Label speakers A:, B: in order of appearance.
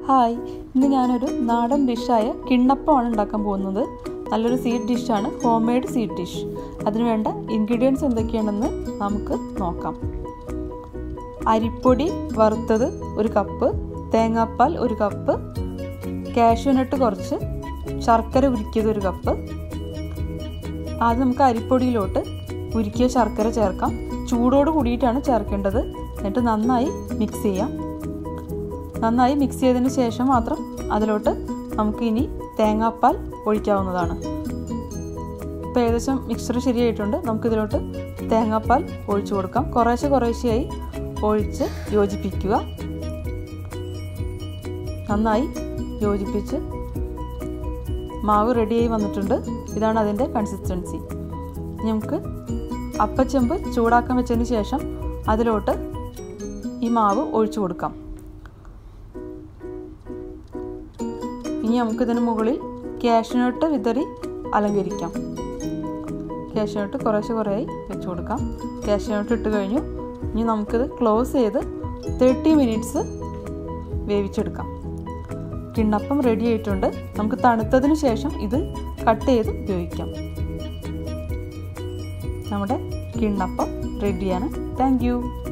A: hi ഇന്ന് ഞാനൊരു നാടൻ ഡിഷായ കിണ്ണപ്പമാണ് ഉണ്ടാക്കാൻ പോകുന്നത് നല്ലൊരു സ്വീറ്റ് ഡിഷാണ് ഹോം മെയ്ഡ് സ്വീറ്റ് ഡിഷ് അതിന് വേണ്ട ഇൻഗ്രീഡിയൻസ് എന്തൊക്കെയാണെന്ന് നമുക്ക് നോക്കാം അരിപ്പൊടി വറുത്തത് ഒരു കപ്പ് തേങ്ങാപ്പാൽ ഒരു കപ്പ് കാഷ്യൂനട്ട് കുറച്ച് ശർക്കര ഉരുക്കിയത് ഒരു കപ്പ് ആദ്യം നമുക്ക് അരിപ്പൊടിയിലോട്ട് ഉരുക്കിയ ശർക്കര ചേർക്കാം ചൂടോട് കൂടിയിട്ടാണ് ചേർക്കേണ്ടത് എന്നിട്ട് നന്നായി മിക്സ് ചെയ്യാം നന്നായി മിക്സ് ചെയ്തതിന് ശേഷം മാത്രം അതിലോട്ട് നമുക്ക് ഇനി തേങ്ങാപ്പാൽ ഒഴിക്കാവുന്നതാണ് ഇപ്പോൾ ഏകദേശം മിക്സ്ചർ ശരിയായിട്ടുണ്ട് നമുക്കിതിലോട്ട് തേങ്ങാപ്പാൽ ഒഴിച്ചു കൊടുക്കാം കുറേശ്ശെ കുറേശ്ശെയായി ഒഴിച്ച് യോജിപ്പിക്കുക നന്നായി യോജിപ്പിച്ച് മാവ് റെഡിയായി വന്നിട്ടുണ്ട് ഇതാണ് അതിൻ്റെ കൺസിസ്റ്റൻസി നമുക്ക് അപ്പച്ചെമ്പ് ചൂടാക്കാൻ വെച്ചതിന് ശേഷം അതിലോട്ട് ഈ മാവ് ഒഴിച്ചു കൊടുക്കാം ഇനി നമുക്കിതിന് മുകളിൽ കാഷ്നട്ട് വിതറി അലങ്കരിക്കാം കാഷ്നട്ട് കുറേശ്ശെ കുറേയായി വെച്ച് കൊടുക്കാം കാഷ്നട്ട് ഇട്ട് കഴിഞ്ഞു ഇനി നമുക്കിത് ക്ലോസ് ചെയ്ത് തേർട്ടി മിനിറ്റ്സ് വേവിച്ചെടുക്കാം കിണ്ണപ്പം റെഡി ആയിട്ടുണ്ട് നമുക്ക് തണുത്തതിന് ശേഷം ഇത് കട്ട് ചെയ്ത് ഉപയോഗിക്കാം നമ്മുടെ കിണ്ണപ്പം റെഡിയാണ് താങ്ക്